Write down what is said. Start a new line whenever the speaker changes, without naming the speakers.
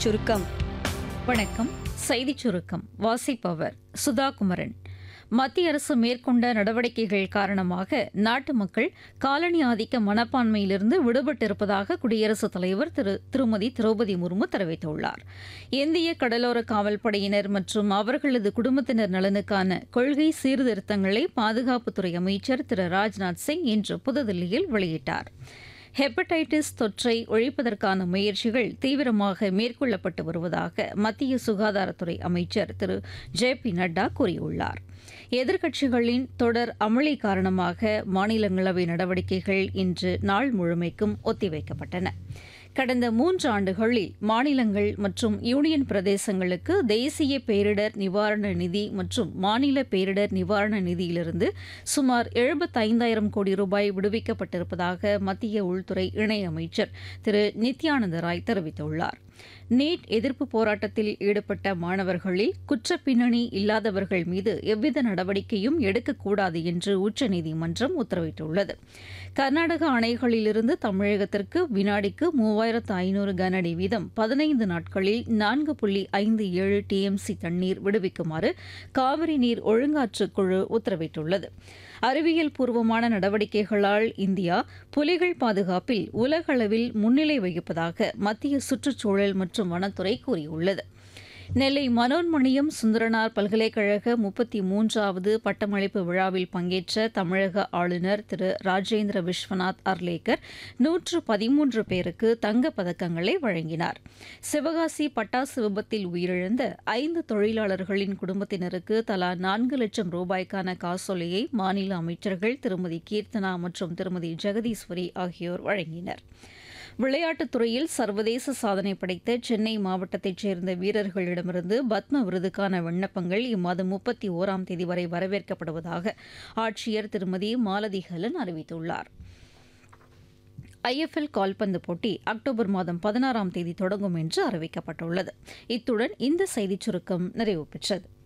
சுருக்கம்
வணக்கம் செய்திச் சுருக்கம் வாசிப்பவர் சுதா குமரன் மத்திய அரசு மேற்கொண்ட நடவடிக்கைகள் காரணமாக நாட்டு மக்கள் காலனி ஆதிக்க மனப்பான்மையிலிருந்து விடுபட்டிருப்பதாக குடியரசுத் தலைவர் திரு திருமதி திரௌபதி முர்மு தெரிவித்துள்ளார் இந்திய கடலோர காவல்படையினர் மற்றும் அவர்களது குடும்பத்தினர் நலனுக்கான கொள்கை சீர்திருத்தங்களை பாதுகாப்புத்துறை அமைச்சர் திரு ராஜ்நாத் சிங் இன்று புதுதில்லியில் வெளியிட்டார் ஹெப்படைட்டிஸ் தொற்றை ஒழிப்பதற்கான முயற்சிகள் தீவிரமாக மேற்கொள்ளப்பட்டு வருவதாக மத்திய சுகாதாரத்துறை அமைச்சர் திரு ஜே பி நட்டா கூறியுள்ளார் எதிர்க்கட்சிகளின் தொடர் அமளி காரணமாக மாநிலங்களவை நடவடிக்கைகள் இன்று நாள் முழுமைக்கும் ஒத்திவைக்கப்பட்டன கடந்த மூன்று ஆண்டுகளில் மாநிலங்கள் மற்றும் யூனியன் பிரதேசங்களுக்கு தேசிய பேரிடர் நிவாரண நிதி மற்றும் மாநில பேரிடர் நிவாரண நிதியிலிருந்து சுமார் எழுபத்தைந்தாயிரம் கோடி ரூபாய் விடுவிக்கப்பட்டிருப்பதாக மத்திய உள்துறை இணையமைச்சர் திரு நித்யானந்த ராய் தெரிவித்துள்ளார் நீட் எதிர்ப்பு போராட்டத்தில் ஈடுபட்ட மாணவர்களில் குற்றப் பின்னணி இல்லாதவர்கள் மீது எவ்வித நடவடிக்கையும் எடுக்கக்கூடாது என்று உச்சநீதிமன்றம் உத்தரவிட்டுள்ளது கர்நாடக அணைகளிலிருந்து தமிழகத்திற்கு வினாடிக்கு மூவாயிரத்து ஐநூறு கனஅடி வீதம் பதினைந்து நாட்களில் நான்கு புள்ளி ஐந்து ஏழு டிஎம்சி தண்ணீர் விடுவிக்குமாறு காவிரி நீர் ஒழுங்காற்று குழு உத்தரவிட்டுள்ளது அறிவியல் பூர்வமான நடவடிக்கைகளால் இந்தியா புலிகள் பாதுகாப்பில் உலகளவில் முன்னிலை வகிப்பதாக மத்திய சுற்றுச்சூழல் மற்றும் வனத்துறை கூறியுள்ளது நெல்லை மனோன்மணியம் சுந்தரனார் பல்கலைக்கழக முப்பத்தி மூன்றாவது பட்டமளிப்பு விழாவில் பங்கேற்ற தமிழக ஆளுநர் திரு ராஜேந்திர விஸ்வநாத் அர்லேக்கர் நூற்று பதிமூன்று பேருக்கு தங்கப் பதக்கங்களை வழங்கினார் சிவகாசி பட்டாசு விபத்தில் உயிரிழந்த ஐந்து தொழிலாளர்களின் குடும்பத்தினருக்கு தலா நான்கு லட்சம் ரூபாய்க்கான காசோலையை மாநில அமைச்சர்கள் திருமதி கீர்த்தனா மற்றும் திருமதி ஜெகதீஸ்வரி ஆகியோர் வழங்கினர் விளையாட்டுத் துறையில் சர்வதேச சாதனை படைத்த சென்னை மாவட்டத்தைச் சேர்ந்த வீரர்களிடமிருந்து பத்ம விருதுக்கான விண்ணப்பங்கள் இம்மாதம் முப்பத்தி ஓராம் தேதி வரை வரவேற்கப்படுவதாக ஆட்சியர் திருமதி மாலதி ஹலன் அறிவித்துள்ளார் ஐஎஃப்எல் கால்பந்து போட்டி அக்டோபர் மாதம் பதினாறாம் தேதி தொடங்கும் என்று அறிவிக்கப்பட்டுள்ளது இத்துடன் இந்த செய்திச் சுருக்கம் நிறைவு பெற்றது